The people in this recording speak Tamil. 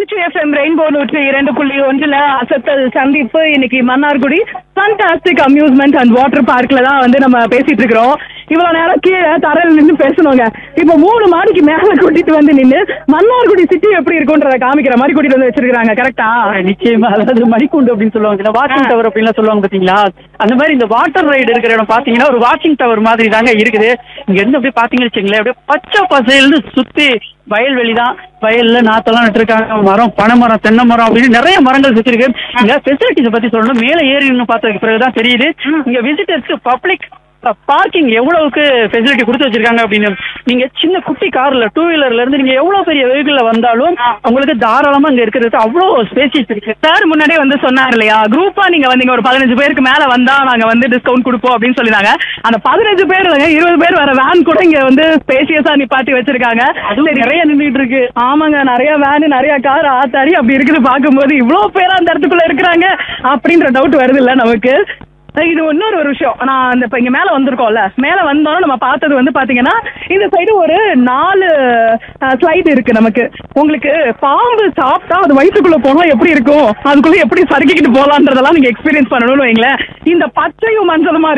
திருச்சி எஃப்எம் ரெயின்போ நூற்றி இரண்டு புள்ளி ஒன்றுல அசத்தல் சந்திப்பு இன்னைக்கு Mannargudi fantastic amusement and water பார்க்ல தான் வந்து நம்ம பேசிட்டு இருக்கிறோம் இவ்வளவு நேரம் கீழே தரையில் நின்று பேசணுங்க இப்போ மூணு மாடிக்கு மேல கூட்டிட்டு வந்து நின்று மன்னார்குடி சிட்டி எப்படி இருக்கும்ன்றத காமிக்கிற மாதிரி கூட்டிட்டு வந்து வச்சிருக்காங்க கரெக்டா நிச்சயமா அதாவது மணிக்கூண்டு அப்படின்னு சொல்லுவாங்க வாக்கிங் டவர் அப்படின்லாம் சொல்லுவாங்க பாத்தீங்களா அந்த மாதிரி இந்த வாட்டர் ரைடு இருக்கிற இடம் பாத்தீங்கன்னா ஒரு வாக்கிங் டவர் மாதிரி தாங்க இருக்குது இங்க இருந்து அப்படியே பாத்தீங்கன்னு வச்சுங்களேன் அப்படியே பச்சை பசையிலிருந்து சுத்தி வயல்வெளி தான் வயல்ல நாத்தெல்லாம் நட்டுருக்காங்க மரம் பனை மரம் தென்னை மரம் அப்படின்னு நிறைய மரங்கள் சுத்தி இருக்கு இங்க ஃபெசிலிட்டிஸ் பத்தி சொல்லணும் மேலே ஏறி நின்னு பார்த்ததுக்கு பிறகுதான் தெரியுது இங்க விசிட்டர்ஸ்க்கு பப்ளிக் பார்க்கிங் எவ்வளவுக்கு ஃபெசிலிட்டி கொடுத்து வச்சிருக்காங்க அப்படின்னு நீங்க சின்ன குட்டி கார்ல டூ வீலர்ல இருந்து நீங்க எவ்வளவு பெரிய வெஹிக்கிள்ல வந்தாலும் உங்களுக்கு தாராளமா இங்க இருக்கிறது அவ்வளவு ஸ்பேசியஸ் இருக்கு சார் முன்னாடியே வந்து சொன்னார் இல்லையா குரூப்பா நீங்க வந்தீங்க ஒரு பதினஞ்சு பேருக்கு மேல வந்தா நாங்க வந்து டிஸ்கவுண்ட் கொடுப்போம் அப்படின்னு சொல்லிருந்தாங்க அந்த பதினஞ்சு பேர் இல்லைங்க இருபது பேர் வர வேன் கூட இங்க வந்து ஸ்பேசியஸா நிப்பாட்டி வச்சிருக்காங்க அதுவும் நிறைய நின்றுட்டு இருக்கு ஆமாங்க நிறைய வேன் நிறைய கார் ஆத்தாடி அப்படி இருக்குது பார்க்கும்போது இவ்வளவு பேர் அந்த இடத்துக்குள்ள இருக்கிறாங்க அப்படின்ற டவுட் வருது இல்ல நமக்கு இது இன்னொரு ஒரு விஷயம் நான் அந்த இப்ப இங்க மேல வந்திருக்கோம்ல மேல வந்தோம் நம்ம பார்த்தது வந்து பாத்தீங்கன்னா இந்த சைடு ஒரு நாலு ஸ்லைடு இருக்கு நமக்கு உங்களுக்கு பாம்பு சாப்பிட்டா அது வயிற்றுக்குள்ள போனா எப்படி இருக்கும் அதுக்குள்ள எப்படி சறுக்கிக்கிட்டு போலான்றதெல்லாம் நீங்க எக்ஸ்பீரியன்ஸ் பண்ணணும்னு வைங்களேன் இந்த பச்சையும் மஞ்சளுமா